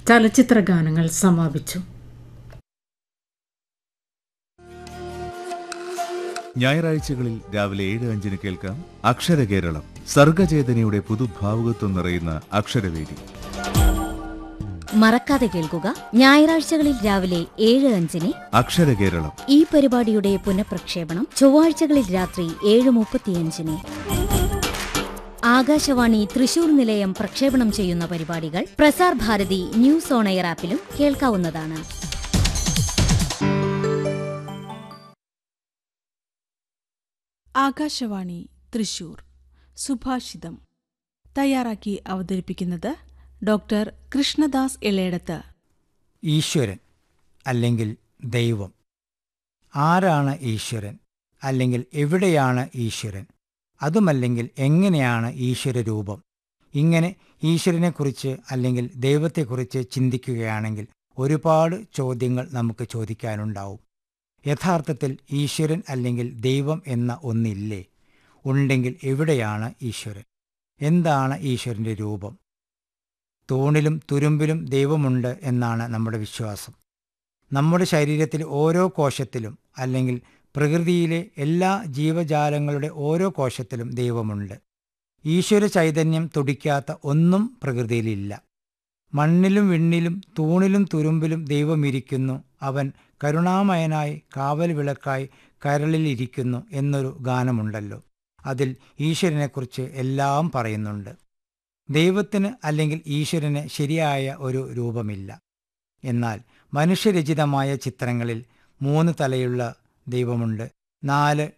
ചലച്ചിത്ര ഗാനങ്ങൾ സമാപിച്ചു ഞായറാഴ്ചകളിൽ രാവിലെ ഏഴ് അഞ്ചിന് കേൾക്കാം അക്ഷരകേരളം സർഗചേതനയുടെ പുതുഭാവുകത്വം നിറയുന്ന അക്ഷരവേദി മറക്കാതെ കേൾക്കുക ഞായറാഴ്ചകളിൽ രാവിലെ ഏഴ് അഞ്ചിന് അക്ഷരകേരളം ഈ പരിപാടിയുടെ പുനഃപ്രക്ഷേപണം ചൊവ്വാഴ്ചകളിൽ രാത്രി ഏഴ് മുപ്പത്തിയഞ്ചിന് ആകാശവാണി തൃശൂർ നിലയം പ്രക്ഷേപണം ചെയ്യുന്ന പരിപാടികൾ Prasar Bharati news on air ആപ്പിലും കേൾക്കാവുന്നതാണ് ആകാശവാണി തൃശൂർ സുഭാഷിതം തയ്യാറാക്കി അവതരിപ്പിക്കുന്നത് ഡോക്ടർ കൃഷ്ണദാസ് ഇളയടത്ത് ഈശ്വരൻ അല്ലെങ്കിൽ ദൈവം ആരാണ് ഈശ്വരൻ അല്ലെങ്കിൽ എവിടെയാണ് ഈശ്വരൻ അതുമല്ലെങ്കിൽ എങ്ങനെയാണ് ഈശ്വര രൂപം ഇങ്ങനെ ഈശ്വരനെക്കുറിച്ച് അല്ലെങ്കിൽ ദൈവത്തെക്കുറിച്ച് ചിന്തിക്കുകയാണെങ്കിൽ ഒരുപാട് ചോദ്യങ്ങൾ നമുക്ക് ചോദിക്കാനുണ്ടാവും യഥാർത്ഥത്തിൽ ഈശ്വരൻ അല്ലെങ്കിൽ ദൈവം എന്ന ഒന്നില്ലേ ഉണ്ടെങ്കിൽ എവിടെയാണ് ഈശ്വരൻ എന്താണ് ഈശ്വരൻ്റെ രൂപം തൂണിലും തുരുമ്പിലും ദൈവമുണ്ട് എന്നാണ് നമ്മുടെ വിശ്വാസം നമ്മുടെ ശരീരത്തിൽ ഓരോ കോശത്തിലും അല്ലെങ്കിൽ പ്രകൃതിയിലെ എല്ലാ ജീവജാലങ്ങളുടെ ഓരോ കോശത്തിലും ദൈവമുണ്ട് ഈശ്വര ചൈതന്യം തുടിക്കാത്ത ഒന്നും പ്രകൃതിയിലില്ല മണ്ണിലും വിണ്ണിലും തൂണിലും തുരുമ്പിലും ദൈവമിരിക്കുന്നു അവൻ കരുണാമയനായി കാവൽ വിളക്കായി കരളിലിരിക്കുന്നു എന്നൊരു ഗാനമുണ്ടല്ലോ അതിൽ ഈശ്വരനെക്കുറിച്ച് എല്ലാം പറയുന്നുണ്ട് ദൈവത്തിന് അല്ലെങ്കിൽ ഈശ്വരന് ശരിയായ ഒരു രൂപമില്ല എന്നാൽ മനുഷ്യരചിതമായ ചിത്രങ്ങളിൽ മൂന്ന് തലയുള്ള ദൈവമുണ്ട് നാല്